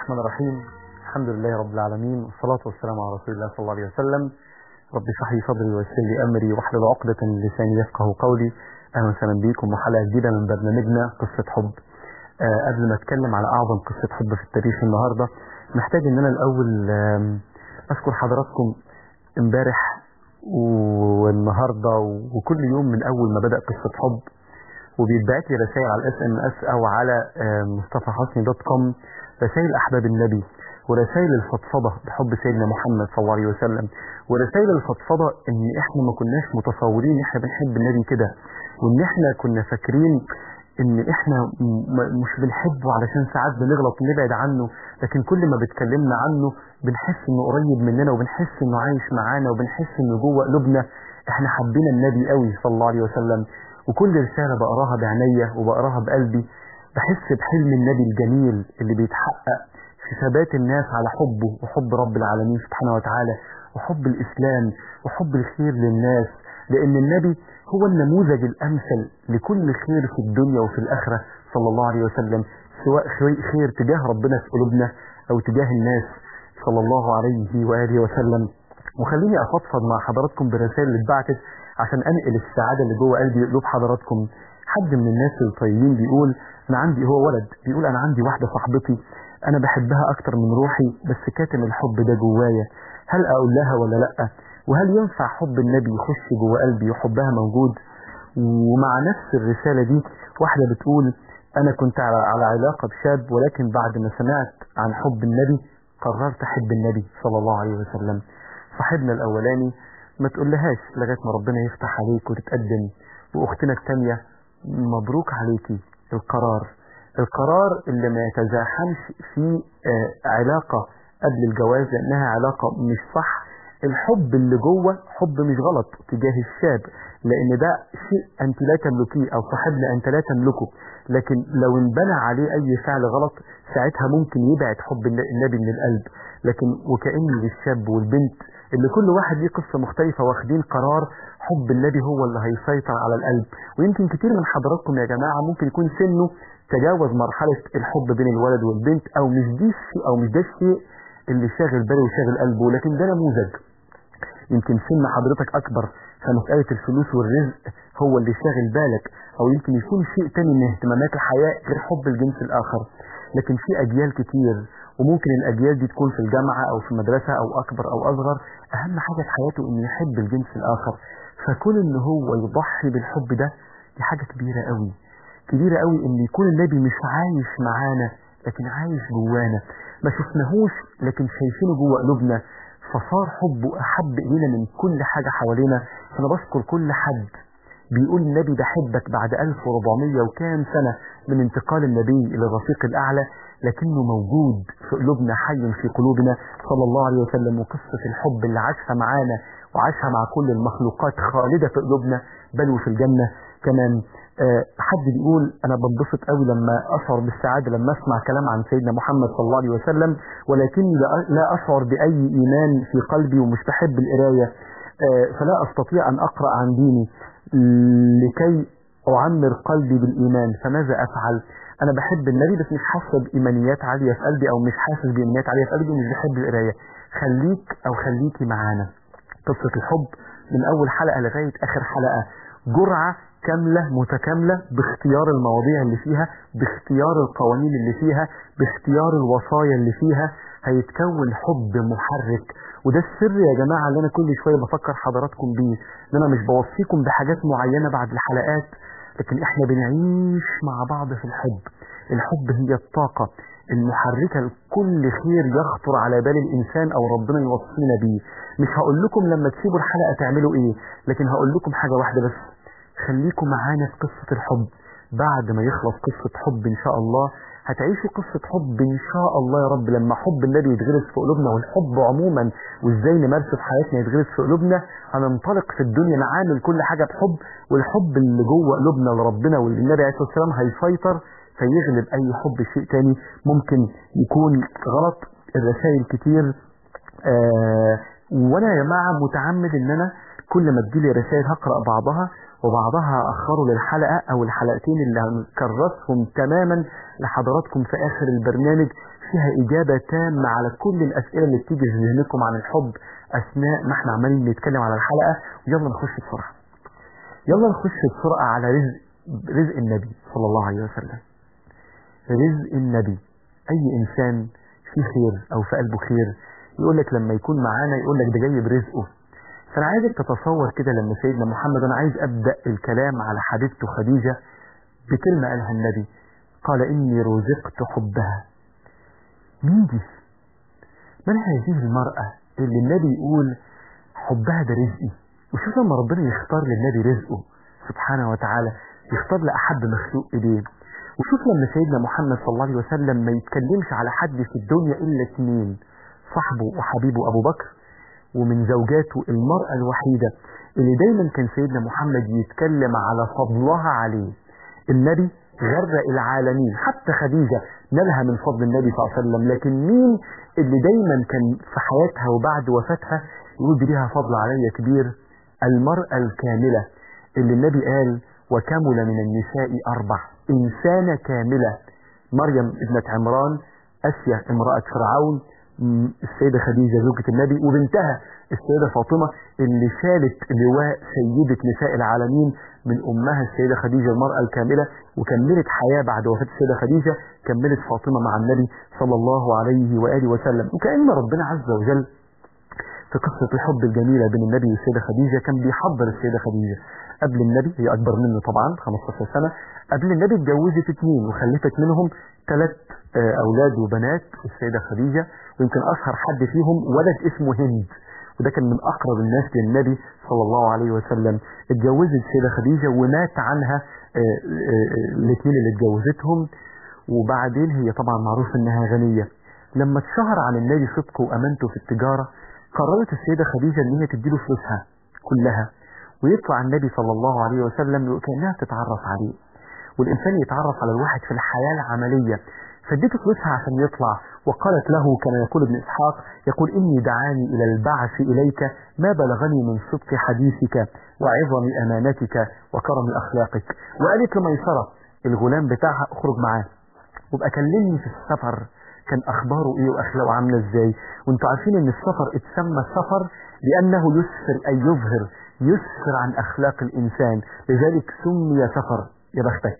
الرحمن الرحيم الحمد لله رب العالمين والصلاة والسلام على رسول الله صلى الله عليه وسلم رب اشرح لي صدري ويسر لي أمري واحلل عقدة من لساني يفقه قولي أهلا وسهلا بيكم وحلقة جديدة من برنامجنا قصة حب آه قبل ما أتكلم على أعظم قصة حب في التاريخ النهاردة محتاج إن أنا الأول آم، أشكر حضراتكم امبارح والنهاردة وكل يوم من أول ما بدأ قصة حب وبيتبعت لي رسائل على الاس ام اس او على مصطفى حسني دوت كوم رسائل احباب النبي ورسائل الفضفضه بحب سيدنا محمد صلى الله عليه وسلم ورسائل الفضفضه ان احنا ما كناش متصورين ان احنا بنحب النبي كده وان احنا كنا فاكرين ان احنا م- مش بنحبه علشان ساعات بنغلط ونبعد عنه لكن كل ما بتكلمنا عنه بنحس انه قريب مننا وبنحس انه عايش معانا وبنحس انه جوه قلوبنا احنا حبينا النبي قوي صلى الله عليه وسلم وكل رسالة بقراها بعينيا وبقراها بقلبي بحس بحلم النبي الجميل اللي بيتحقق في ثبات الناس على حبه وحب رب العالمين سبحانه وتعالى وحب الإسلام وحب الخير للناس لأن النبي هو النموذج الأمثل لكل خير في الدنيا وفي الآخرة صلى الله عليه وسلم سواء خير- خير تجاه ربنا في قلوبنا أو تجاه الناس صلى الله عليه وآله وسلم وخليني أفضفض مع حضراتكم بالرسائل اللي اتبعتت عشان أنقل السعادة اللي جوه قلبي قلوب حضراتكم حد من الناس الطيبين بيقول أنا عندي هو ولد بيقول أنا عندي واحدة صاحبتي أنا بحبها أكتر من روحي بس كاتم الحب ده جوايا هل أقول لها ولا لأ وهل ينفع حب النبي يخش جوه قلبي وحبها موجود ومع نفس الرسالة دي واحدة بتقول أنا كنت على, على علاقة بشاب ولكن بعد ما سمعت عن حب النبي قررت أحب النبي صلى الله عليه وسلم صاحبنا الأولاني ما تقولهاش لغاية ما ربنا يفتح عليك وتتقدم وأختنا التانية مبروك عليكي القرار القرار اللي ما يتزاحمش في آه، علاقة قبل الجواز لأنها علاقة مش صح الحب اللي جوه حب مش غلط تجاه الشاب لأن ده شيء أنت لا تملكيه أو صاحبنا أنت لا تملكه لكن لو انبنى عليه أي فعل غلط ساعتها ممكن يبعد حب الن- النبي من القلب لكن وكأن للشاب والبنت اللي كل واحد ليه قصة مختلفة واخدين قرار حب النبي هو اللي هيسيطر على القلب ويمكن كتير من حضراتكم يا جماعة ممكن يكون سنه تجاوز مرحلة الحب بين الولد والبنت أو مش دي الشيء أو مش ده الشيء اللي شاغل باله وشاغل قلبه لكن ده نموذج يمكن سن حضرتك أكبر فمسألة الفلوس والرزق هو اللي شاغل بالك أو يمكن يكون شيء تاني من اهتمامات الحياة غير حب الجنس الآخر لكن في أجيال كتير وممكن الأجيال دي تكون في الجامعة أو في المدرسة أو أكبر أو أصغر أهم حاجة في حياته إنه يحب الجنس الآخر فكون إن هو يضحي بالحب ده دي حاجة كبيرة قوي كبيرة قوي إن يكون النبي مش عايش معانا لكن عايش جوانا ما شفناهوش لكن شايفينه جوه قلوبنا فصار حبه أحب إلينا من كل حاجة حوالينا فأنا بشكر كل حد بيقول النبي بحبك بعد 1400 وكام سنة من انتقال النبي إلى الرفيق الأعلى لكنه موجود في قلوبنا حي في قلوبنا صلى الله عليه وسلم وقصة الحب اللي عاشها معانا وعاشها مع كل المخلوقات خالدة في قلوبنا بل وفي الجنة كمان آه، حد بيقول أنا بنبسط قوي لما أشعر بالسعادة لما أسمع كلام عن سيدنا محمد صلى الله عليه وسلم ولكني لا- لا أشعر بأي إيمان في قلبي ومش بحب القراية آه، فلا أستطيع أن أقرأ عن ديني لكي أعمر قلبي بالإيمان فماذا أفعل أنا بحب النبي بس مش حاسس بإيمانيات عالية في قلبي أو مش حاسس بإيمانيات عالية في قلبي ومش بحب القراية خليك أو خليكي معانا قصة الحب من أول حلقة لغاية آخر حلقة جرعة كاملة متكاملة باختيار المواضيع اللي فيها باختيار القوانين اللي فيها باختيار الوصايا اللي فيها هيتكون حب محرك وده السر يا جماعة اللي أنا كل شوية بفكر حضراتكم بيه إن أنا مش بوصيكم بحاجات معينة بعد الحلقات لكن إحنا بنعيش مع بعض في الحب الحب هي الطاقة المحركة لكل خير يخطر على بال الإنسان أو ربنا يوصينا بيه مش هقول لكم لما تسيبوا الحلقة تعملوا إيه لكن هقول لكم حاجة واحدة بس خليكم معانا في قصة الحب بعد ما يخلص قصة حب إن شاء الله هتعيشوا قصة حب إن شاء الله يا رب لما حب النبي يتغرس في قلوبنا والحب عموما وإزاي نمارسه في حياتنا يتغرس في قلوبنا هننطلق في الدنيا نعامل كل حاجة بحب والحب اللي جوه قلوبنا لربنا والنبي عليه الصلاة والسلام هيسيطر فيغلب أي حب شيء تاني ممكن يكون غلط الرسائل كتير آه وانا يا جماعه متعمد ان انا كل ما تجيلي رسائل هقرا بعضها وبعضها هاخره للحلقه او الحلقتين اللي هنكرسهم تماما لحضراتكم في اخر البرنامج في فيها إجابة تامة على كل الأسئلة اللي بتيجي في ذهنكم عن الحب أثناء ما احنا عمالين نتكلم على الحلقة ويلا نخش بسرعة يلا نخش بسرعة على رزق رزق النبي صلى الله عليه وسلم رزق النبي أي إنسان فيه خير أو في قلبه خير يقول لك لما يكون معانا يقول لك ده جاي برزقه فأنا عايزك تتصور كده لما سيدنا محمد أنا عايز أبدأ الكلام على حبيبته خديجة بكلمة قالها النبي قال إني رزقت حبها مين دي من هذه المرأة اللي النبي يقول حبها ده رزقي وشوف لما ربنا يختار للنبي رزقه سبحانه وتعالى يختار لأحب مخلوق إليه وشوف لما سيدنا محمد صلى الله عليه وسلم ما يتكلمش على حد في الدنيا إلا اثنين صاحبه وحبيبه أبو بكر ومن زوجاته المرأة الوحيدة اللي دايما كان سيدنا محمد يتكلم على فضلها عليه النبي غرق العالمين حتى خديجة نالها من فضل النبي صلى الله عليه وسلم لكن مين اللي دايما كان في حياتها وبعد وفاتها يقول دي ليها فضل عليا كبير المرأة الكاملة اللي النبي قال وكمل من النساء أربع إنسانة كاملة مريم ابنة عمران أسيا امرأة فرعون السيدة خديجة زوجة النبي وبنتها السيدة فاطمة اللي شالت لواء سيدة نساء العالمين من أمها السيدة خديجة المرأة الكاملة وكملت حياة بعد وفاة السيدة خديجة كملت فاطمة مع النبي صلى الله عليه وآله وسلم وكأن ربنا عز وجل في قصة الحب الجميلة بين النبي والسيدة خديجة كان بيحضر السيدة خديجة قبل النبي هي أكبر منه طبعا 15 سنة قبل النبي اتجوزت اثنين وخلفت منهم ثلاث أولاد وبنات السيدة خديجة ويمكن أشهر حد فيهم ولد اسمه هند وده كان من أقرب الناس للنبي صلى الله عليه وسلم اتجوزت السيدة خديجة ومات عنها الاثنين اللي اتجوزتهم وبعدين هي طبعا معروف انها غنية لما اتشهر عن النبي صدقه وامانته في التجارة قررت السيدة خديجة ان هي تديله فلوسها كلها ويطلع النبي صلى الله عليه وسلم كأنها تتعرف عليه والإنسان يتعرف على الواحد في الحياة العملية فاديته فلوسها عشان يطلع وقالت له كما يقول ابن إسحاق يقول إني دعاني إلى البعث إليك ما بلغني من صدق حديثك وعظم أمانتك وكرم أخلاقك وقالت لميسرة الغلام بتاعها اخرج معاه وابقى كلمني في السفر كان أخباره إيه وأخلاقه عاملة إزاي وانتوا عارفين إن السفر اتسمى سفر لأنه يسفر أي يظهر يسفر عن أخلاق الإنسان لذلك سمي سفر يا بختك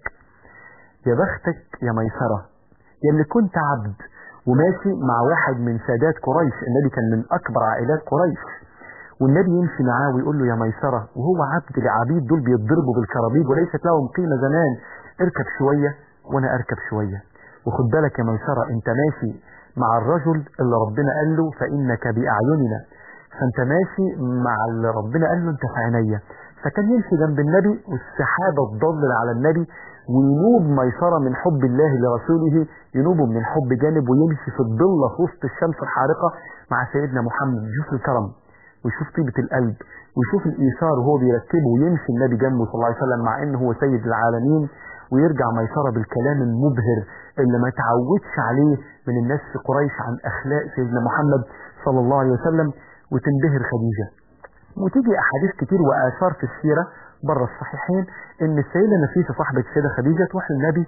يا بختك يا ميسرة يا اللي كنت عبد وماشي مع واحد من سادات قريش النبي كان من أكبر عائلات قريش والنبي يمشي معاه ويقول له يا ميسرة وهو عبد العبيد دول بيتضربوا بالكرابيج وليست لهم قيمة زمان اركب شوية وانا اركب شوية وخد بالك يا ميسرة انت ماشي مع الرجل اللي ربنا قال له فإنك بأعيننا فانت ماشي مع اللي ربنا قال له انت في عينيا فكان يمشي جنب النبي والسحابة تضلل على النبي وينوب ميسرة من حب الله لرسوله ينوب من الحب جانب ويمشي في الضلة في وسط الشمس الحارقة مع سيدنا محمد يشوف الكرم ويشوف طيبة القلب ويشوف الإيثار وهو بيرتبه ويمشي النبي جنبه صلى الله عليه وسلم مع إنه هو سيد العالمين ويرجع ميسرة بالكلام المبهر اللي ما تعودش عليه من الناس في قريش عن أخلاق سيدنا محمد صلى الله عليه وسلم وتنبهر خديجة وتيجي أحاديث كتير وآثار في السيرة بره الصحيحين ان السيدة نفيسة صاحبة السيدة خديجة تروح للنبي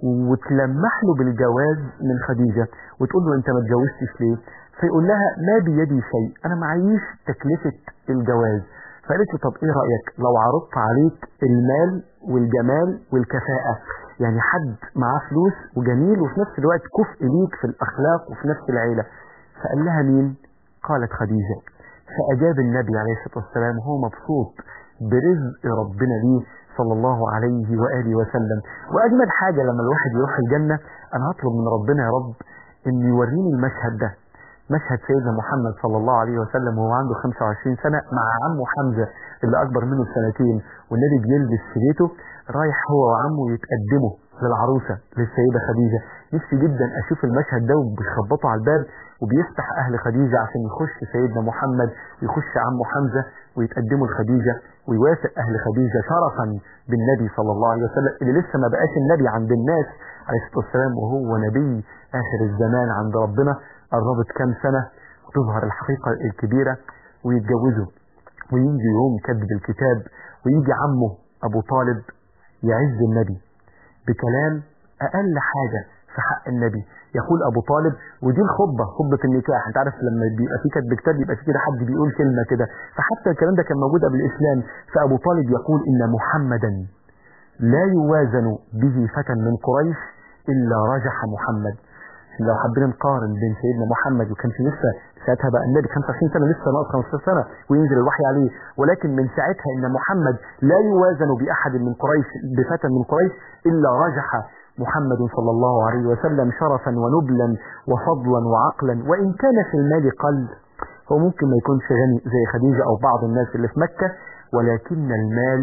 وتلمح له بالجواز من خديجة وتقول له انت ما اتجوزتش ليه فيقول لها ما بيدي شيء انا معيش تكلفة الجواز فقالت له طب ايه رأيك لو عرضت عليك المال والجمال والكفاءة يعني حد معاه فلوس وجميل وفي نفس الوقت كفء ليك في الاخلاق وفي نفس العيلة فقال لها مين قالت خديجة فأجاب النبي عليه الصلاة والسلام وهو مبسوط برزق ربنا ليه صلى الله عليه وآله وسلم وأجمل حاجة لما الواحد يروح الجنة أنا هطلب من ربنا يا رب إن يوريني المشهد ده مشهد سيدنا محمد صلى الله عليه وسلم وهو عنده 25 سنة مع عمه حمزة اللي أكبر منه بسنتين والنبي بيلبس في بيته رايح هو وعمه يتقدموا للعروسة للسيدة خديجة نفسي جدا أشوف المشهد ده وبيخبطوا على الباب وبيفتح أهل خديجة عشان يخش سيدنا محمد ويخش عمه حمزة ويتقدموا لخديجة ويوافق أهل خديجة شرفا بالنبي صلى الله عليه وسلم اللي لسه ما بقاش النبي عند الناس عليه الصلاة والسلام وهو نبي آخر الزمان عند ربنا قربت كام سنة وتظهر الحقيقة الكبيرة ويتجوزوا ويجي يوم كتب الكتاب ويجي عمه أبو طالب يعز النبي بكلام أقل حاجة في حق النبي يقول ابو طالب ودي الخطبه خطبه النكاح انت عارف لما بيبقى في كتب كتاب يبقى في كده حد بيقول كلمه كده فحتى الكلام ده كان موجود قبل الاسلام فابو طالب يقول ان محمدا لا يوازن به فتى من قريش الا رجح محمد لو حبينا نقارن بين سيدنا محمد وكان في لسه ساعتها بقى النبي 25 سنه لسه ناقص 15 سنه وينزل الوحي عليه ولكن من ساعتها ان محمد لا يوازن باحد من قريش بفتى من قريش الا رجح محمد صلى الله عليه وسلم شرفا ونبلا وفضلا وعقلا وان كان في المال قل هو ممكن ما يكونش غني زي خديجه او بعض الناس اللي في مكه ولكن المال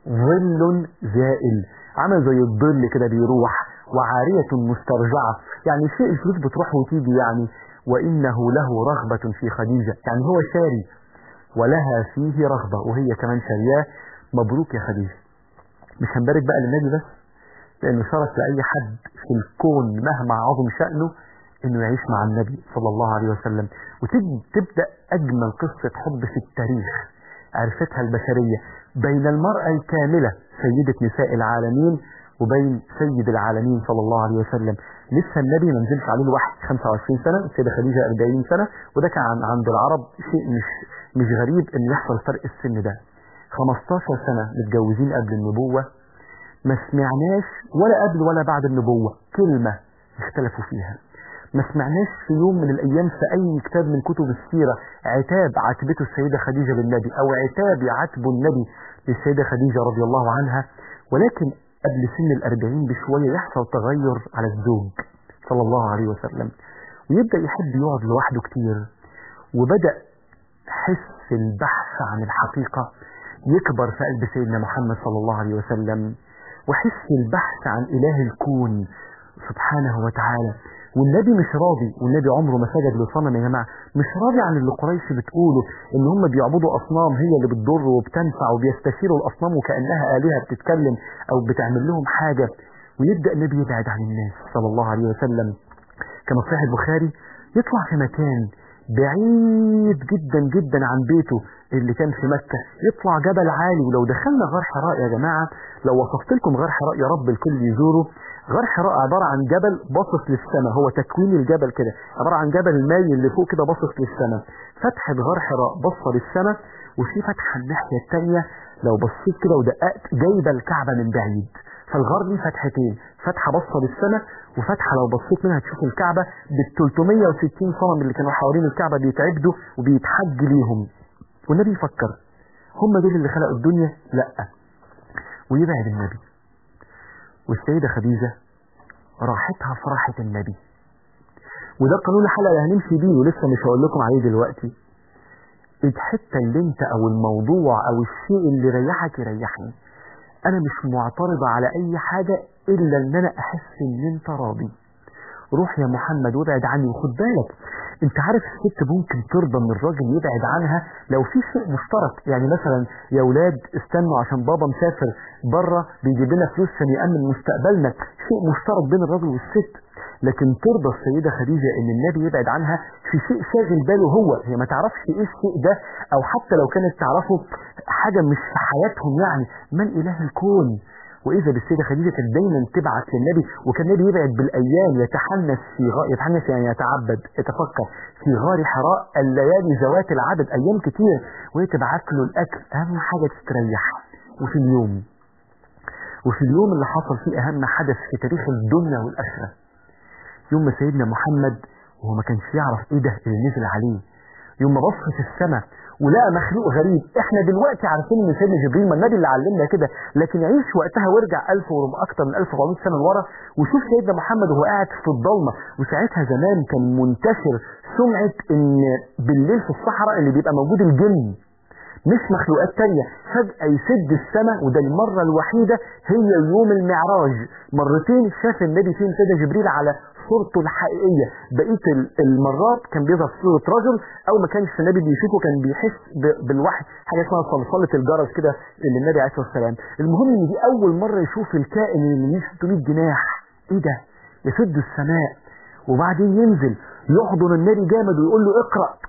ظل زائل عامل زي الظل كده بيروح وعارية مسترجعة يعني شيء الفلوس بتروح وتيجي يعني وإنه له رغبة في خديجة يعني هو شاري ولها فيه رغبة وهي كمان شارياه مبروك يا خديجة مش هنبارك بقى للنبي بس لأنه شرف لأي حد في الكون مهما عظم شأنه إنه يعيش مع النبي صلى الله عليه وسلم وتبدأ أجمل قصة حب في التاريخ عرفتها البشرية بين المرأة الكاملة سيدة نساء العالمين وبين سيد العالمين صلى الله عليه وسلم لسه النبي ما نزلش عليه الوحي 25 سنة السيدة خديجة 40 سنة وده كان عند العرب شيء مش مش غريب ان يحصل فرق السن ده 15 سنة متجوزين قبل النبوة ما سمعناش ولا قبل ولا بعد النبوة كلمة اختلفوا فيها ما سمعناش في يوم من الأيام في أي كتاب من كتب السيرة عتاب عاتبته السيدة خديجة للنبي أو عتاب يعاتبه النبي للسيدة خديجة رضي الله عنها ولكن قبل سن الأربعين بشوية يحصل تغير على الزوج صلى الله عليه وسلم ويبدأ يحب يقعد لوحده كتير وبدأ حس البحث عن الحقيقة يكبر في قلب سيدنا محمد صلى الله عليه وسلم وحس البحث عن إله الكون سبحانه وتعالى والنبي مش راضي والنبي عمره ما سجد لصنم يا جماعه مش راضي عن اللي قريش بتقوله ان هم بيعبدوا اصنام هي اللي بتضر وبتنفع وبيستشيروا الاصنام وكانها الهه بتتكلم او بتعمل لهم حاجه ويبدا النبي يبعد عن الناس صلى الله عليه وسلم كما صحيح البخاري يطلع في مكان بعيد جدا جدا عن بيته اللي كان في مكة يطلع جبل عالي ولو دخلنا غار حراء يا جماعة لو وصفت لكم غار حراء يا رب الكل يزوره غار حراء عبارة عن جبل باصص للسماء هو تكوين الجبل كده عبارة عن جبل الماي اللي فوق كده باصص للسماء فتحة غار حراء بصة للسماء وفي فتحة الناحية التانية لو بصيت كده ودققت جايبة الكعبة من بعيد فالغار ليه فتحتين فتحة بصة للسماء وفتحة لو بصيت منها تشوف الكعبة بال 360 صنم اللي كانوا حوالين الكعبة بيتعبدوا وبيتحج ليهم والنبي يفكر هم دول اللي خلقوا الدنيا لا ويبعد النبي والسيدة خديجة راحتها فرحة النبي وده قانون الحلقة اللي هنمشي بيه ولسه مش هقول لكم عليه دلوقتي الحتة اللي انت او الموضوع او الشيء اللي يريحك يريحني انا مش معترضة على اي حاجة الا ان انا احس ان انت راضي روح يا محمد وابعد عني وخد بالك انت عارف الست ممكن ترضى ان الراجل يبعد عنها لو في شيء مشترك يعني مثلا يا اولاد استنوا عشان بابا مسافر بره بيجيب لنا فلوس عشان يامن مستقبلنا شيء مشترك بين الراجل والست لكن ترضى السيدة خديجة ان النبي يبعد عنها في شيء شاغل باله هو هي ما تعرفش ايه الشيء ده او حتى لو كانت تعرفه حاجة مش في حياتهم يعني من اله الكون واذا بالسيده خديجه كانت دايما تبعت للنبي وكان النبي يبعد بالايام يتحنس في غار يتحنس يعني يتعبد يتفكر في غار حراء الليالي ذوات العدد ايام كتير وهي تبعت له الاكل اهم حاجه تستريح وفي اليوم وفي اليوم اللي حصل فيه اهم حدث في تاريخ الدنيا والاخره يوم ما سيدنا محمد وهو ما كانش يعرف ايه ده اللي نزل عليه يوم ما بص في السماء ولقى مخلوق غريب احنا دلوقتي عارفين ان سيدنا جبريل ما النبي اللي علمنا كده لكن عيش وقتها وارجع 1000 ورم اكتر من 1400 سنه لورا وشوف سيدنا محمد وهو قاعد في الضلمه وساعتها زمان كان منتشر سمعه ان بالليل في الصحراء اللي بيبقى موجود الجن مش مخلوقات تانية فجأة يسد السماء وده المرة الوحيدة هي يوم المعراج مرتين شاف النبي فين سيدنا جبريل على صورته الحقيقية بقية المرات كان بيظهر في صورة رجل أو ما كانش النبي بيشوفه كان بيحس بالوحي حاجة اسمها صلصلة الجرس كده اللي النبي عليه الصلاة والسلام المهم إن دي أول مرة يشوف الكائن اللي ليه 600 جناح إيه ده يسد السماء وبعدين ينزل يحضن النبي جامد ويقول له اقرأ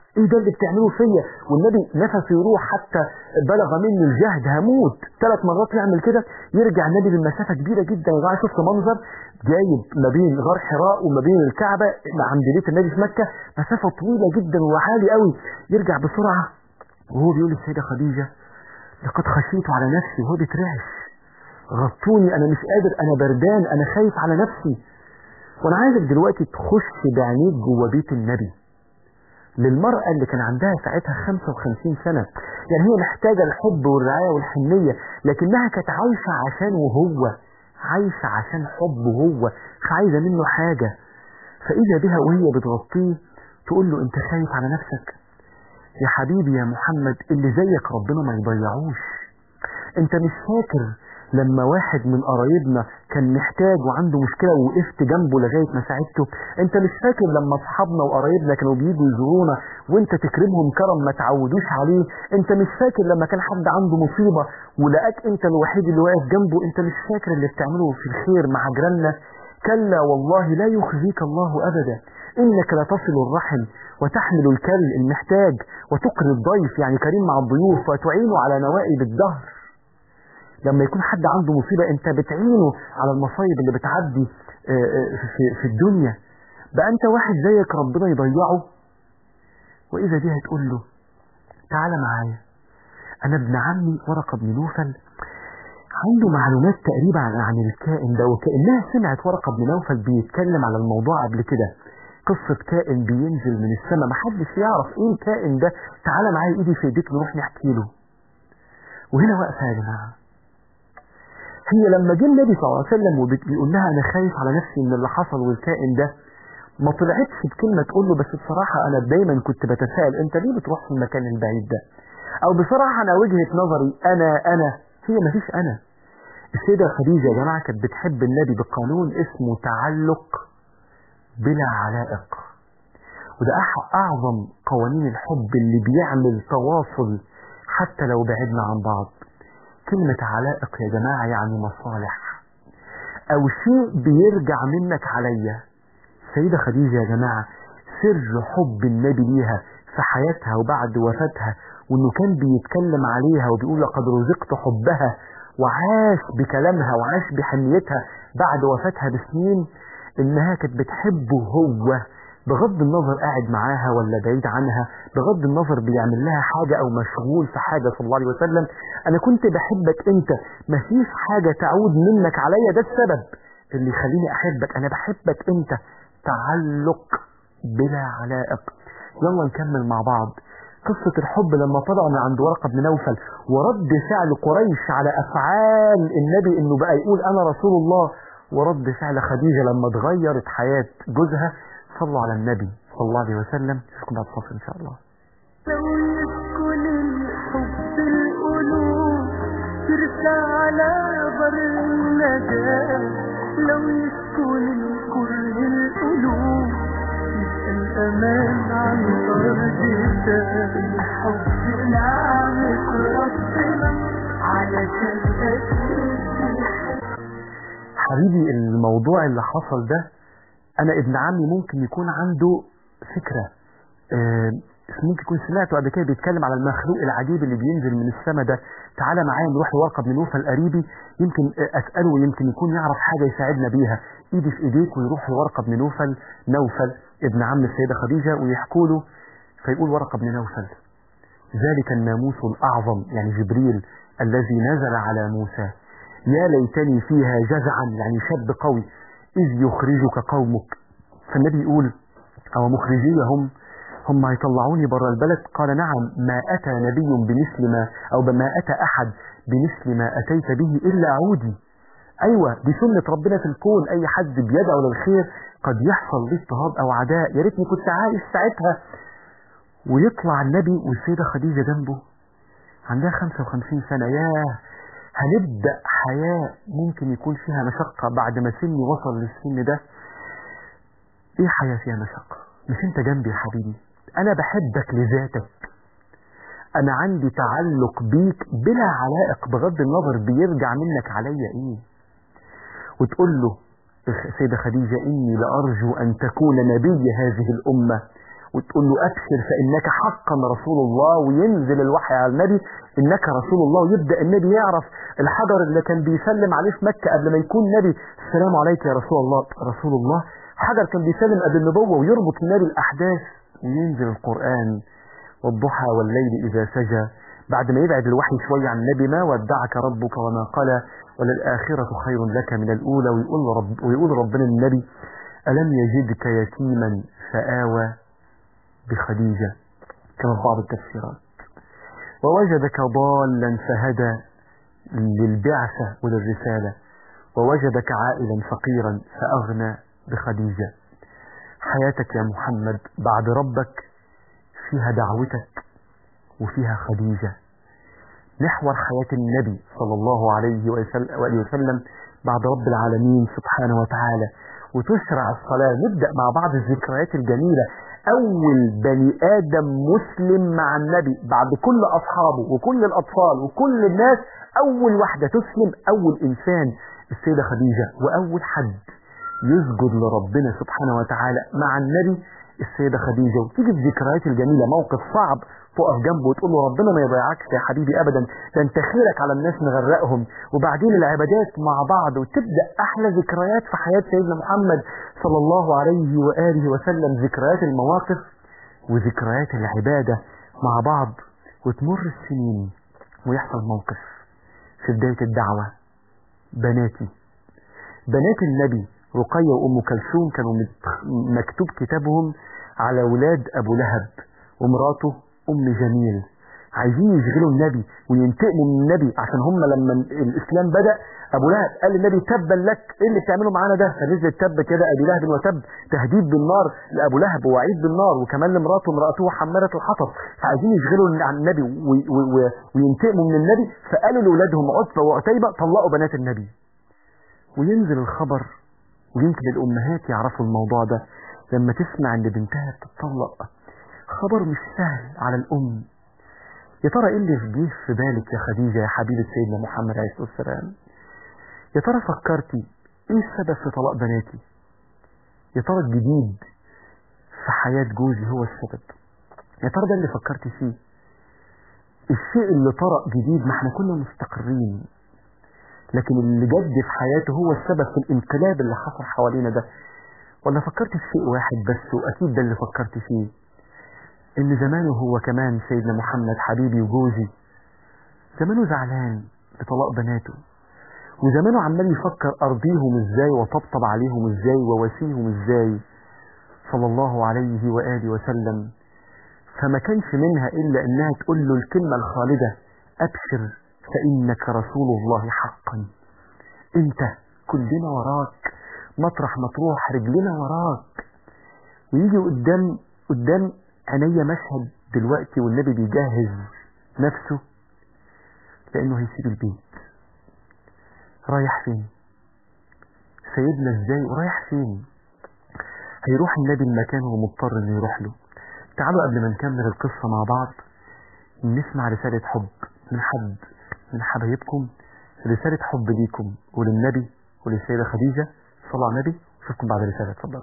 ايه ده اللي بتعمله فيا والنبي نفسه يروح حتى بلغ مني الجهد هموت ثلاث مرات يعمل كده يرجع النبي للمسافه كبيره جدا يا جماعه شفت منظر جايب ما بين غار حراء وما بين الكعبه عند بيت النبي في مكه مسافه طويله جدا وعالي قوي يرجع بسرعه وهو بيقول للسيده خديجه لقد خشيت على نفسي وهو بيترعش غطوني انا مش قادر انا بردان انا خايف على نفسي وانا عايزك دلوقتي تخش بعينيك جوه بيت النبي للمرأة اللي كان عندها ساعتها 55 سنة يعني هي محتاجة الحب والرعاية والحنية لكنها كانت عايشة عشان وهو عايشة عشان حبه هو مش عايزة منه حاجة فإذا بها وهي بتغطيه تقول له انت خايف على نفسك يا حبيبي يا محمد اللي زيك ربنا ما يضيعوش انت مش فاكر لما واحد من قرايبنا كان محتاج وعنده مشكلة ووقفت جنبه لغاية ما ساعدته انت مش فاكر لما اصحابنا وقرايبنا كانوا بييجوا يزورونا وانت تكرمهم كرم ما تعودوش عليه انت مش فاكر لما كان حد عنده مصيبة ولقاك انت الوحيد اللي واقف جنبه انت مش فاكر اللي بتعمله في الخير مع جيراننا كلا والله لا يخزيك الله ابدا انك لتصل الرحم وتحمل الكل المحتاج وتقري الضيف يعني كريم مع الضيوف وتعينه على نوائب الدهر لما يكون حد عنده مصيبة انت بتعينه على المصايب اللي بتعدي في, في الدنيا بقى انت واحد زيك ربنا يضيعه واذا دي هتقول له تعالى معايا انا ابن عمي ورقة بن نوفل عنده معلومات تقريبا عن, عن الكائن ده وكأنها سمعت ورقة بن نوفل بيتكلم على الموضوع قبل كده قصة كائن بينزل من السماء محدش يعرف ايه الكائن ده تعالى معايا ايدي في ايديك نروح نحكي له وهنا واقفة يا جماعة هي لما جه النبي صلى الله عليه وسلم وبيقول لها انا خايف على نفسي من اللي حصل والكائن ده ما طلعتش بكلمة تقول له بس بصراحة انا دايما كنت بتساءل انت ليه بتروح في المكان البعيد ده او بصراحة انا وجهة نظري انا انا هي مفيش انا السيدة خديجة يا جماعة كانت بتحب النبي بقانون اسمه تعلق بلا علائق وده اعظم قوانين الحب اللي بيعمل تواصل حتى لو بعدنا عن بعض كلمة علائق يا جماعة يعني مصالح او شيء بيرجع منك عليا سيدة خديجة يا جماعة سر حب النبي ليها في حياتها وبعد وفاتها وانه كان بيتكلم عليها وبيقول لقد رزقت حبها وعاش بكلامها وعاش بحنيتها بعد وفاتها بسنين انها كانت بتحبه هو بغض النظر قاعد معاها ولا بعيد عنها بغض النظر بيعمل لها حاجة او مشغول في حاجة صلى الله عليه وسلم انا كنت بحبك انت مفيش حاجة تعود منك عليا ده السبب اللي يخليني احبك انا بحبك انت تعلق بلا علائق يلا نكمل مع بعض قصة الحب لما طلع من عند ورقة بن نوفل ورد فعل قريش على أفعال النبي إنه بقى يقول أنا رسول الله ورد فعل خديجة لما اتغيرت حياة جوزها صلوا على النبي صلى الله عليه وسلم نشوفكم بعد الفاصل إن شاء الله لو يسكن الحب القلوب ترسى على بر الندى لو يسكن الكره القلوب يبقى الأمان عن طردها الحب نعمة ربنا علشان حبيبي الموضوع اللي حصل ده انا ابن عمي ممكن يكون عنده فكرة آه، ممكن يكون سمعته قبل كده بيتكلم على المخلوق العجيب اللي بينزل من السماء ده تعالى معايا نروح لورقة بن نوفل قريبي يمكن آه، اسأله يمكن يكون يعرف حاجة يساعدنا بيها ايدي في ايديك ويروح لورقة بن نوفل نوفل ابن عم السيدة خديجة ويحكوا له فيقول ورقة بن نوفل ذلك الناموس الأعظم يعني جبريل الذي نزل على موسى يا ليتني فيها جزعا يعني شاب قوي إذ يخرجك قومك فالنبي يقول أو مخرجيهم هم هيطلعوني بره البلد قال نعم ما أتى نبي بمثل ما أو بما أتى أحد بمثل ما أتيت به إلا عودي أيوة دي سنة ربنا في الكون أي حد بيدعو للخير قد يحصل ليه اضطهاد أو عداء يا ريتني كنت عايش ساعتها ويطلع النبي والسيدة خديجة جنبه عندها 55 سنة ياه هنبدأ حياة ممكن يكون فيها مشقة بعد ما سني وصل للسن ده ايه حياة فيها مشقة مش انت جنبي يا حبيبي انا بحبك لذاتك انا عندي تعلق بيك بلا علائق بغض النظر بيرجع منك عليا ايه وتقول له سيدة خديجة اني لارجو ان تكون نبي هذه الامة وتقول له ابشر فانك حقا رسول الله وينزل الوحي على النبي انك رسول الله ويبدا النبي يعرف الحجر اللي كان بيسلم عليه في مكه قبل ما يكون نبي السلام عليك يا رسول الله رسول الله حجر كان بيسلم قبل النبوه ويربط النبي الاحداث وينزل القران والضحى والليل اذا سجى بعد ما يبعد الوحي شويه عن النبي ما ودعك ربك وما قلى وللآخرة خير لك من الأولى ويقول, رب ويقول ربنا النبي ألم يجدك يتيما فآوى بخديجة كما في بعض التفسيرات ووجدك ضالا فهدى للبعثة وللرسالة ووجدك عائلا فقيرا فأغنى بخديجة حياتك يا محمد بعد ربك فيها دعوتك وفيها خديجة محور حياة النبي صلى الله عليه وآله وسلم بعد رب العالمين سبحانه وتعالى وتشرع الصلاة نبدأ مع بعض الذكريات الجميلة أول بني آدم مسلم مع النبي بعد كل أصحابه وكل الأطفال وكل الناس أول واحدة تسلم أول إنسان السيدة خديجة وأول حد يسجد لربنا سبحانه وتعالى مع النبي السيدة خديجة وتيجي الذكريات الجميلة موقف صعب تقف جنبه وتقول له ربنا ما يضيعكش يا حبيبي ابدا ده انت خيرك على الناس نغرقهم وبعدين العبادات مع بعض وتبدا احلى ذكريات في حياه سيدنا محمد صلى الله عليه واله وسلم ذكريات المواقف وذكريات العباده مع بعض وتمر السنين ويحصل موقف في بدايه الدعوه بناتي بنات النبي رقية وأم كلثوم كانوا مكتوب كتابهم على ولاد أبو لهب ومراته أم جميل عايزين يشغلوا النبي وينتقموا من النبي عشان هم لما الإسلام بدأ أبو لهب قال للنبي تبا لك إيه اللي بتعمله معانا ده فنزل تب كده أبي لهب وتب تهديد بالنار لأبو لهب ووعيد بالنار وكمان لمراته امرأته حمالة الحطب فعايزين يشغلوا عن النبي وينتقموا من النبي فقالوا لأولادهم عتبة وعتيبة طلقوا بنات النبي وينزل الخبر ويمكن الأمهات يعرفوا الموضوع ده لما تسمع ان بنتها بتطلق خبر مش سهل على الأم يا ترى ايه اللي جه في بالك يا خديجة يا حبيبة سيدنا محمد عليه الصلاة والسلام يا ترى فكرتي ايه السبب في طلاق بناتي يا ترى الجديد في حياة جوزي هو السبب يا ترى ده اللي فكرتي فيه الشيء اللي طرأ جديد ما احنا كنا مستقرين لكن اللي جد في حياته هو السبب في الانقلاب اللي حصل حوالينا ده ولا فكرت في شيء واحد بس واكيد ده اللي فكرت فيه ان زمانه هو كمان سيدنا محمد حبيبي وجوزي زمانه زعلان بطلاق بناته وزمانه عمال يفكر ارضيهم ازاي وطبطب عليهم ازاي وواسيهم ازاي صلى الله عليه وآله وسلم فما كانش منها إلا إنها تقول له الكلمة الخالدة أبشر فإنك رسول الله حقا أنت كلنا وراك مطرح ما تروح رجلنا وراك ويجي قدام قدام عينيا مشهد دلوقتي والنبي بيجهز نفسه لأنه هيسيب البيت رايح فين سيدنا ازاي ورايح فين هيروح النبي المكان هو مضطر انه يروح له تعالوا قبل ما نكمل القصة مع بعض نسمع رسالة حب من حد من حبايبكم رسالة حب ليكم وللنبي وللسيدة خديجة صلى على النبي اشوفكم بعد رسالة اتفضلوا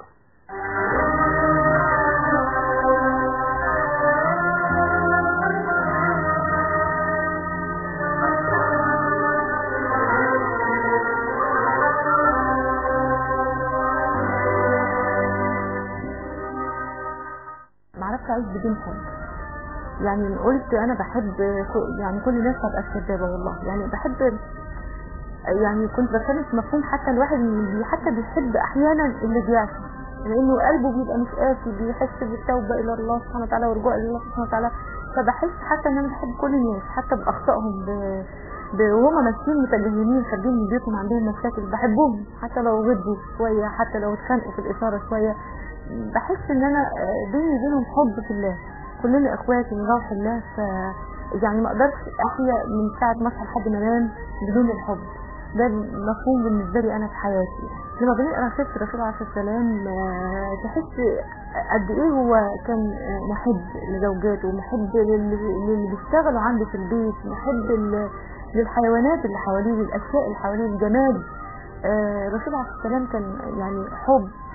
معرفش اعيش بدون حب يعني قلت انا بحب ك- يعني كل الناس هتبقى كدابه والله يعني بحب يعني كنت بتكلم في مفهوم حتى الواحد اللي حتى بيحب احيانا اللي بيعصي لانه قلبه بيبقى مش قاسي بيحس بالتوبه الى الله سبحانه وتعالى والرجوع الى الله سبحانه وتعالى فبحس حتى ان انا بحب كل الناس حتى باخطائهم ب... ب... وهم ماشيين متجهمين خارجين من بيوتهم عندهم مشاكل بحبهم حتى لو غضبوا شويه حتى لو اتخانقوا في الاشاره شويه بحس ان انا آه، بيني وبينهم حب في الله كلنا اخوات من روح الله ف يعني ما اقدرش احيا من ساعه ما اصحى لحد ما انام بدون الحب ده مفهوم بالنسبه لي انا في حياتي لما بنقرا سيره الرسول عليه الصلاه والسلام آه، تحس قد ايه هو كان آه، محب لزوجاته محب للي للي بيشتغلوا عنده في البيت محب لل- للحيوانات اللي حواليه للاشياء اللي حواليه الجماد آه، الرسول عليه الصلاه والسلام كان يعني حب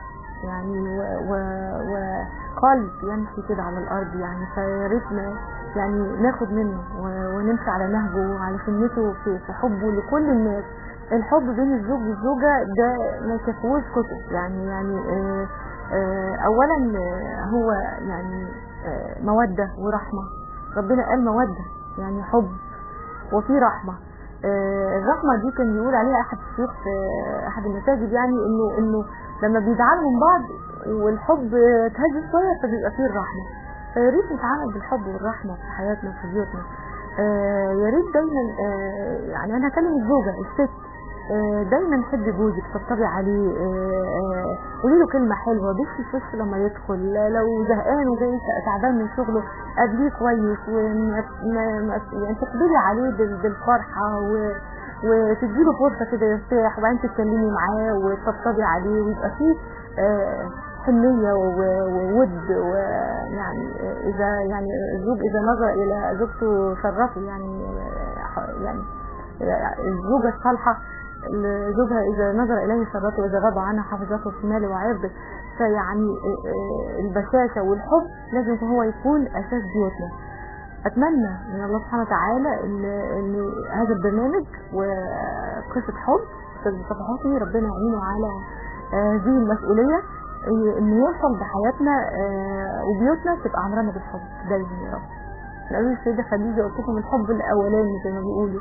يعني و- و- وقلب يمشي كده على الارض يعني فيا ريتنا يعني ناخد منه و- ونمشي على نهجه وعلى سنته في في حبه لكل الناس الحب بين الزوج والزوجة ده ما يكفوش كتب يعني يعني آه آه اولا آه، هو يعني آه مودة ورحمة ربنا قال مودة يعني حب وفي رحمة آه، الرحمة دي كان بيقول عليها أحد الشيوخ في أحد المساجد يعني إنه إنه لما بيزعلوا من بعض والحب آه، اتهز شوية فبيبقى فيه الرحمة فيا ريت نتعامل بالحب والرحمة في حياتنا وفي بيوتنا آه، يا ريت دايما آه، يعني أنا هكلم الزوجة الست آه، دايما حب جوزك طبطبي عليه آه، آه، قولي له كلمه حلوه بصي في وشه لما يدخل لو زهقان وجاي تعبان من شغله قابليه كويس وما ما- ما- يعني تقبلي عليه بال- بالفرحه و وتديله فرصه كده يرتاح وبعدين تتكلمي معاه وتطبطبي عليه ويبقى فيه آه، حنيه و- وود ويعني آه، اذا يعني الزوج اذا نظر الى زوجته شرفه يعني آه، يعني الزوجة الصالحة زوجها إذا نظر إليه شرته وإذا غاب عنها حفظته في ماله وعرضه فيعني آه، آه، البشاشة والحب لازم هو يكون أساس بيوتنا أتمنى من الله سبحانه وتعالى إن, إن هذا البرنامج وقصة حب أستاذ مصطفى حسني ربنا يعينه على آه، هذه المسؤولية إن- إن يوصل بحياتنا آه، وبيوتنا تبقى عمرنا بالحب دايما يا رب الأول السيدة خديجة قلت لكم الحب الأولاني زي ما بيقولوا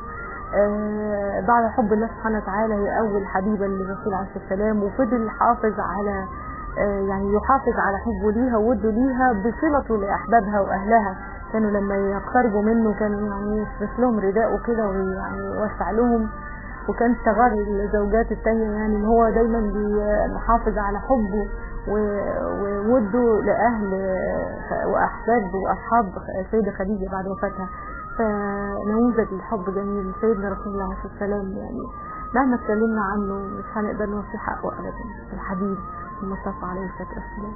آه بعد حب الله سبحانه وتعالى هي أول حبيبة للرسول عليه الصلاة والسلام وفضل حافظ على آه يعني يحافظ على حبه ليها ووده ليها بصلته لأحبابها وأهلها كانوا لما يقتربوا منه كان يعني يفرش لهم رداء وكده ويعني يوسع لهم وكان استغل الزوجات التانية يعني ان هو دايما بي- محافظ على حبه و- ووده لأهل وأحباب وأصحاب السيدة خديجة بعد وفاتها فنموذج الحب جميل سيدنا رسول الله عليه الصلاة والسلام يعني مهما اتكلمنا عنه مش هنقدر نوفي حقه أبدا الحبيب المصطفى عليه الصلاة والسلام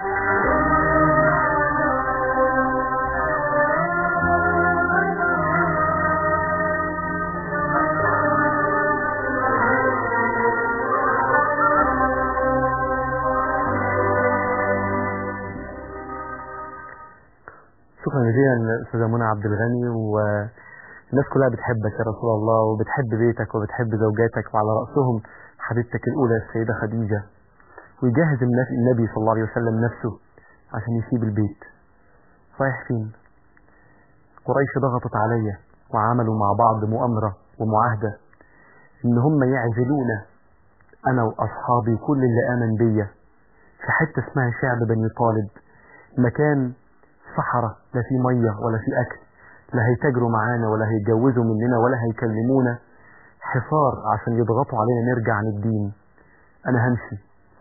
شكرا جزيلا استاذه منى عبد الغني والناس كلها بتحبك يا رسول الله وبتحب بيتك وبتحب زوجاتك وعلى راسهم حبيبتك الاولى السيده خديجه ويجهز الناس النبي صلى الله عليه وسلم نفسه عشان يسيب البيت رايح فين قريش ضغطت عليا وعملوا مع بعض مؤامره ومعاهده ان هم يعزلونا انا واصحابي كل اللي امن بيا في حته اسمها شعب بني طالب مكان صحراء لا في ميه ولا في اكل لا هيتاجروا معانا ولا هيتجوزوا مننا ولا هيكلمونا حصار عشان يضغطوا علينا نرجع عن الدين انا همشي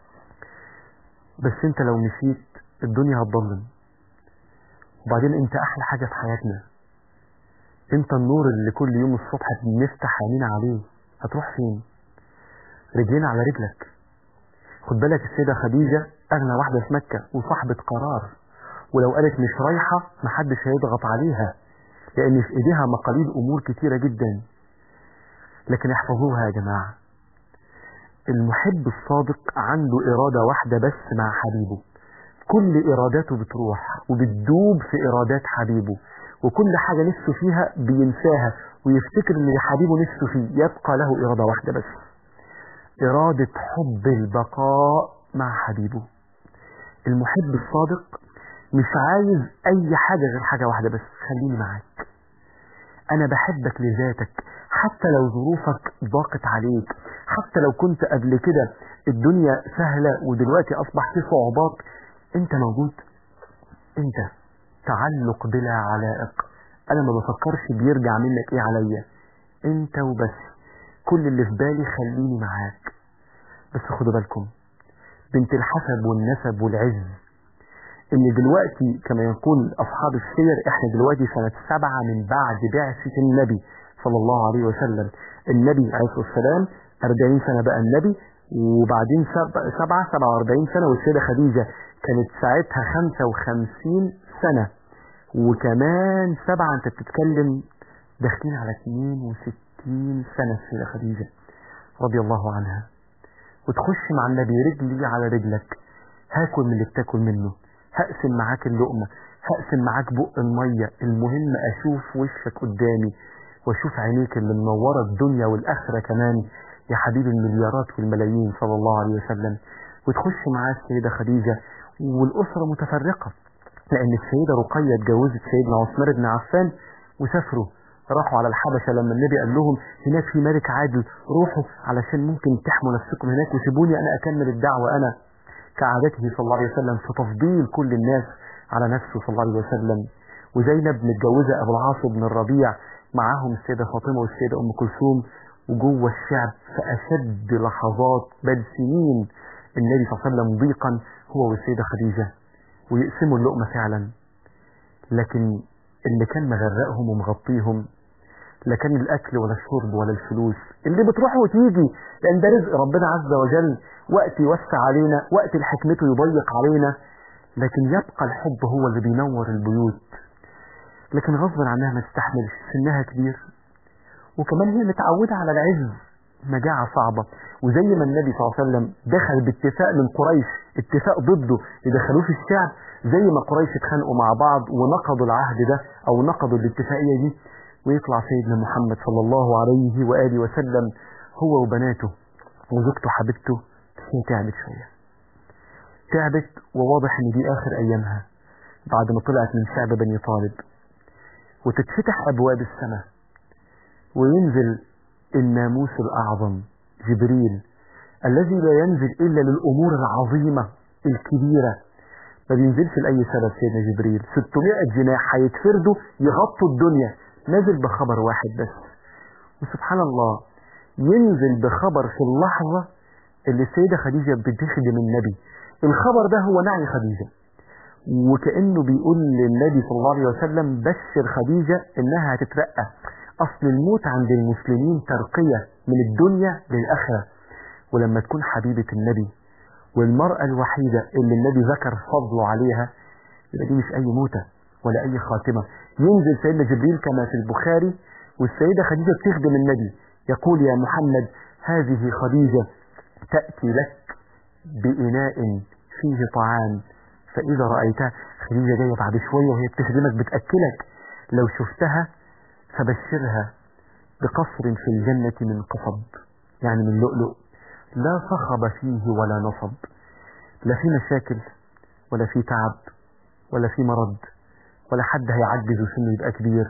بس انت لو مشيت الدنيا هتضلم وبعدين انت احلى حاجه في حياتنا انت النور اللي كل يوم الصبح بنفتح عينينا عليه هتروح فين رجلين على رجلك خد بالك السيدة خديجة أغنى واحدة في مكة وصاحبة قرار ولو قالت مش رايحة محدش هيضغط عليها لأن في إيديها مقاليد أمور كتيرة جدا لكن احفظوها يا جماعة المحب الصادق عنده إرادة واحدة بس مع حبيبه كل إراداته بتروح وبتدوب في إرادات حبيبه وكل حاجة نفسه فيها بينساها ويفتكر إن حبيبه نفسه فيه يبقى له إرادة واحدة بس إرادة حب البقاء مع حبيبه المحب الصادق مش عايز أي حاجة غير حاجة واحدة بس خليني معاك أنا بحبك لذاتك حتى لو ظروفك ضاقت عليك حتى لو كنت قبل كده الدنيا سهلة ودلوقتي أصبح في صعوبات أنت موجود أنت تعلق بلا علائق أنا ما بفكرش بيرجع منك إيه عليا أنت وبس كل اللي في بالي خليني معاك بس خدوا بالكم بنت الحسب والنسب والعز ان دلوقتي كما يقول اصحاب السير احنا دلوقتي سنة سبعة من بعد بعثة النبي صلى الله عليه وسلم النبي عليه الصلاة والسلام 40 سنة بقى النبي وبعدين سبعة سبعة 47 سنة والسيدة خديجة كانت ساعتها 55 سنة وكمان سبعة انت بتتكلم داخلين على 62 سنة السيدة خديجة رضي الله عنها وتخش مع النبي رجلي على رجلك هاكل من اللي بتاكل منه هقسم معاك اللقمة هقسم معاك بق المية المهم اشوف وشك قدامي واشوف عينيك اللي منورة الدنيا والاخرة كمان يا حبيبي المليارات والملايين صلى الله عليه وسلم وتخش معاه السيدة خديجة والأسرة متفرقة لأن السيدة رقية اتجوزت سيدنا عثمان بن عفان وسافروا راحوا على الحبشة لما النبي قال لهم هناك في ملك عادل روحوا علشان ممكن تحموا نفسكم هناك وسيبوني أنا أكمل الدعوة أنا كعادته صلى الله عليه وسلم في تفضيل كل الناس على نفسه صلى الله عليه وسلم وزينب متجوزة أبو العاص بن الربيع معاهم السيدة فاطمة والسيدة أم كلثوم وجوه الشعب في أشد لحظات بل سنين النبي صلى الله عليه وسلم ضيقا هو والسيدة خديجة ويقسموا اللقمة فعلا لكن اللي كان مغرقهم ومغطيهم لا كان الأكل ولا الشرب ولا الفلوس اللي بتروح وتيجي لأن ده رزق ربنا عز وجل وقت يوسع علينا وقت الحكمته يضيق علينا لكن يبقى الحب هو اللي بينور البيوت لكن غصبا عنها ما تستحملش سنها كبير وكمان هي متعودة على العز مجاعة صعبة وزي ما النبي صلى الله عليه وسلم دخل باتفاق من قريش اتفاق ضده يدخلوه في الشعب زي ما قريش اتخانقوا مع بعض ونقضوا العهد ده او نقضوا الاتفاقية دي ويطلع سيدنا محمد صلى الله عليه وآله وسلم هو وبناته وزوجته حبيبته بس هي تعبت شوية تعبت وواضح ان دي اخر ايامها بعد ما طلعت من شعب بني طالب وتتفتح ابواب السماء وينزل الناموس الاعظم جبريل الذي لا ينزل الا للامور العظيمة الكبيرة ما بينزلش لاي سبب سيدنا جبريل 600 جناح هيتفردوا يغطوا الدنيا نازل بخبر واحد بس وسبحان الله ينزل بخبر في اللحظة اللي السيدة خديجة بتخدم النبي الخبر ده هو نعي خديجة وكأنه بيقول للنبي صلى الله عليه وسلم بشر خديجة انها هتترقى اصل الموت عند المسلمين ترقية من الدنيا للآخرة ولما تكون حبيبة النبي والمرأة الوحيدة اللي النبي ذكر فضله عليها يبقى دي مش اي موتة ولا اي خاتمة ينزل سيدنا جبريل كما في البخاري والسيدة خديجة بتخدم النبي يقول يا محمد هذه خديجة تأتي لك بإناء فيه طعام فإذا رأيتها خديجة جاية بعد شوية وهي بتخدمك بتأكلك لو شفتها فبشرها بقصر في الجنة من قصب يعني من لؤلؤ لا صخب فيه ولا نصب لا في مشاكل ولا في تعب ولا في مرض ولا حد هيعجز وسنه يبقى كبير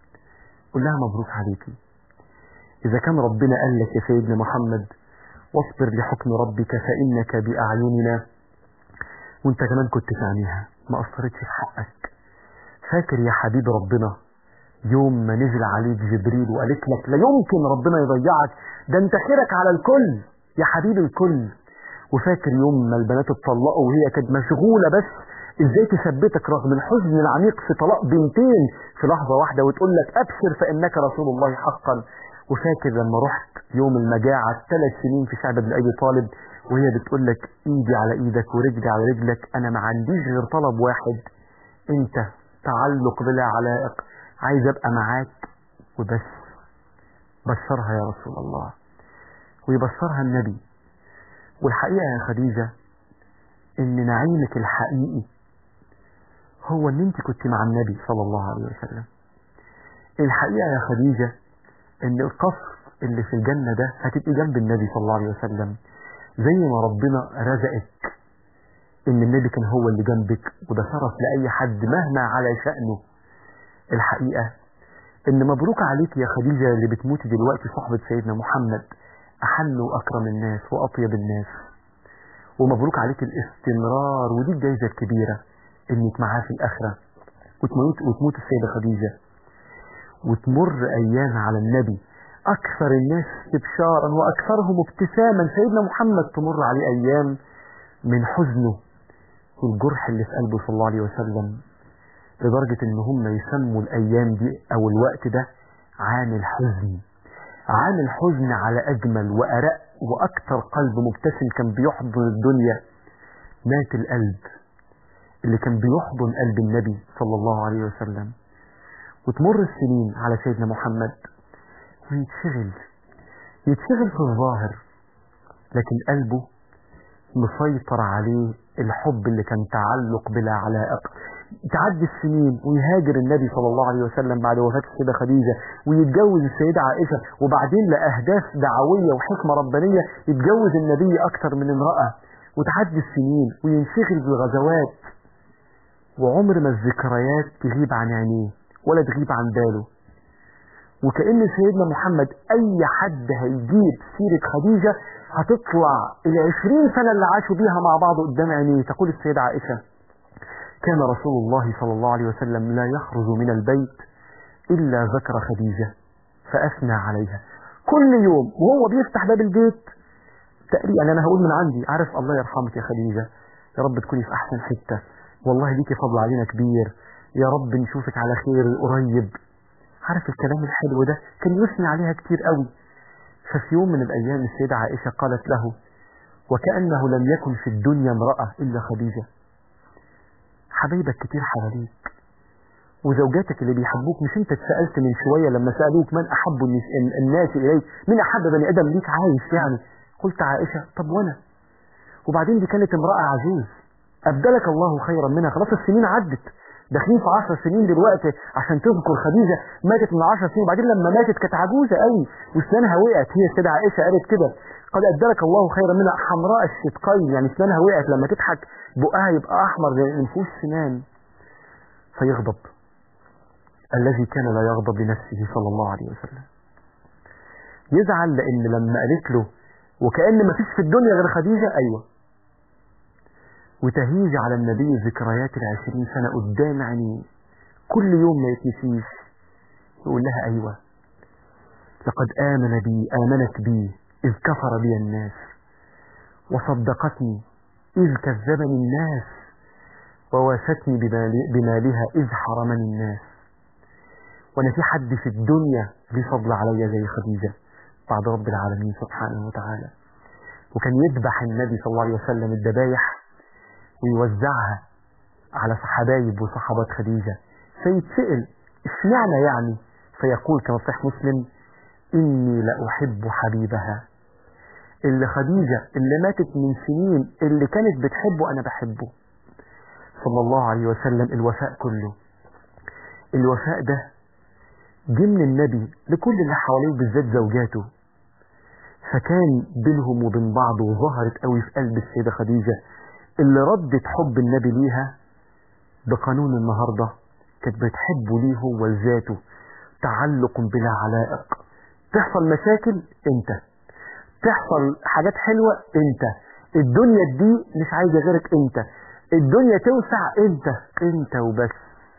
قول لها مبروك عليكي إذا كان ربنا قال لك يا سيدنا محمد واصبر لحكم ربك فإنك بأعيننا وانت كمان كنت تعميها ما أثرتش في حقك فاكر يا حبيب ربنا يوم ما نزل عليك جبريل وقالت لك لا يمكن ربنا يضيعك ده انت خيرك على الكل يا حبيب الكل وفاكر يوم ما البنات اتطلقوا وهي كانت مشغولة بس ازاي تثبتك رغم الحزن العميق في طلاق بنتين في لحظة واحدة وتقول لك ابشر فانك رسول الله حقا وفاكر لما رحت يوم المجاعة ثلاث سنين في شعب ابن ابي طالب وهي بتقول لك ايدي على ايدك ورجلي على رجلك انا ما عنديش غير طلب واحد انت تعلق بلا علائق عايز ابقى معاك وبس بشرها يا رسول الله ويبشرها النبي والحقيقة يا خديجة ان نعيمك الحقيقي هو ان انت كنت مع النبي صلى الله عليه وسلم الحقيقة يا خديجة ان القصر اللي في الجنة ده هتبقي جنب النبي صلى الله عليه وسلم زي ما ربنا رزقك ان النبي كان هو اللي جنبك وده شرف لأي حد مهما على شأنه الحقيقة ان مبروك عليك يا خديجة اللي بتموتي دلوقتي صحبة سيدنا محمد أحن وأكرم الناس وأطيب الناس ومبروك عليك الاستمرار ودي الجايزة الكبيرة انك معاه في الآخرة وتموت, وتموت السيدة خديجة وتمر أيام على النبي أكثر الناس استبشارا وأكثرهم ابتساما سيدنا محمد تمر عليه أيام من حزنه والجرح اللي في قلبه صلى الله عليه وسلم لدرجة ان هم يسموا الأيام دي أو الوقت ده عام الحزن عام الحزن على أجمل وأرق وأكثر قلب مبتسم كان بيحضن الدنيا مات القلب اللي كان بيحضن قلب النبي صلى الله عليه وسلم وتمر السنين على سيدنا محمد ويتشغل يتشغل في الظاهر لكن قلبه مسيطر عليه الحب اللي كان تعلق بلا علائق تعدي السنين ويهاجر النبي صلى الله عليه وسلم بعد وفاة السيدة خديجة ويتجوز السيدة عائشة وبعدين لأهداف دعوية وحكمة ربانية يتجوز النبي أكثر من امرأة وتعدي السنين وينشغل بالغزوات وعمر ما الذكريات تغيب عن عينيه ولا تغيب عن باله وكأن سيدنا محمد أي حد هيجيب سيرة خديجة هتطلع العشرين سنة اللي عاشوا بيها مع بعض قدام عينيه تقول السيدة عائشة كان رسول الله صلى الله عليه وسلم لا يخرج من البيت إلا ذكر خديجة فأثنى عليها كل يوم وهو بيفتح باب البيت تقريبا أنا هقول من عندي عارف الله يرحمك يا خديجة يا رب تكوني في أحسن حتة والله ليكي فضل علينا كبير يا رب نشوفك على خير قريب عارف الكلام الحلو ده كان يثني عليها كتير قوي ففي يوم من الأيام السيدة عائشة قالت له وكأنه لم يكن في الدنيا امرأة إلا خديجة حبايبك كتير حواليك وزوجاتك اللي بيحبوك مش انت اتسألت من شوية لما سألوك من أحب الناس- الناس إليك من أحب بني آدم ليك عايش يعني قلت عائشة طب وأنا وبعدين دي كانت امرأة عجوز أبدلك الله خيرا منها خلاص السنين عدت داخلين في عشر سنين دلوقتي عشان تذكر خديجة ماتت من عشر سنين وبعدين لما ماتت كانت عجوزة قوي واسنانها وقعت هي السيدة عائشة قالت كده قد أبدلك الله خيرا منها حمراء الشدقين يعني اسنانها وقعت لما تضحك بقها يبقى أحمر لأن ما فيهوش سنان فيغضب الذي كان لا يغضب لنفسه صلى الله عليه وسلم يزعل لأن لما قالت له وكأن ما فيش في الدنيا غير خديجة أيوة وتهيج على النبي ذكريات العشرين سنة قدام عينيه كل يوم ما يتنسيش يقول لها أيوة لقد آمن بي آمنت بي إذ كفر بي الناس وصدقتني إذ كذبني الناس وواستني بمال- بمالها إذ حرمني الناس وأنا في حد في الدنيا ليه فضل عليا زي خديجة بعد رب العالمين سبحانه وتعالى وكان يذبح النبي صلى الله عليه وسلم الذبايح ويوزعها على حبايب وصحابات خديجة فيتسأل اشمعنى يعني فيقول كما في صحيح مسلم إني لأحب حبيبها اللي خديجة اللي ماتت من سنين اللي كانت بتحبه أنا بحبه صلى الله عليه وسلم الوفاء كله الوفاء ده جه من النبي لكل اللي حواليه بالذات زوجاته فكان بينهم وبين بعض وظهرت قوي في قلب السيدة خديجة اللي ردت حب النبي ليها بقانون النهاردة كانت بتحبه ليه هو ذاته تعلق بلا علائق تحصل مشاكل انت تحصل حاجات حلوة انت الدنيا دي مش عايزة غيرك انت الدنيا توسع انت انت وبس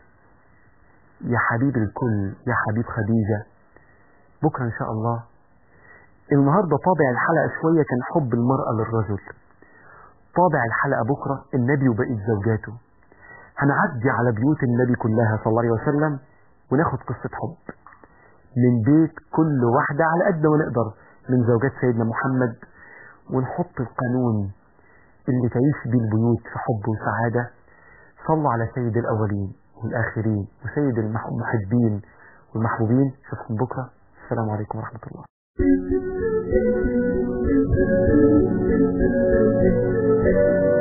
يا حبيب الكل يا حبيب خديجة بكرة ان شاء الله النهاردة طابع الحلقة شوية كان حب المرأة للرجل طابع الحلقة بكرة النبي وبقية زوجاته هنعدي على بيوت النبي كلها صلى الله عليه وسلم وناخد قصة حب من بيت كل واحدة على قد ما نقدر من زوجات سيدنا محمد ونحط القانون اللي تعيش بيه البيوت في حب وسعادة صلوا على سيد الأولين والآخرين وسيد المح- المحبين والمحبوبين اشوفكم بكرة السلام عليكم ورحمة الله Thank you.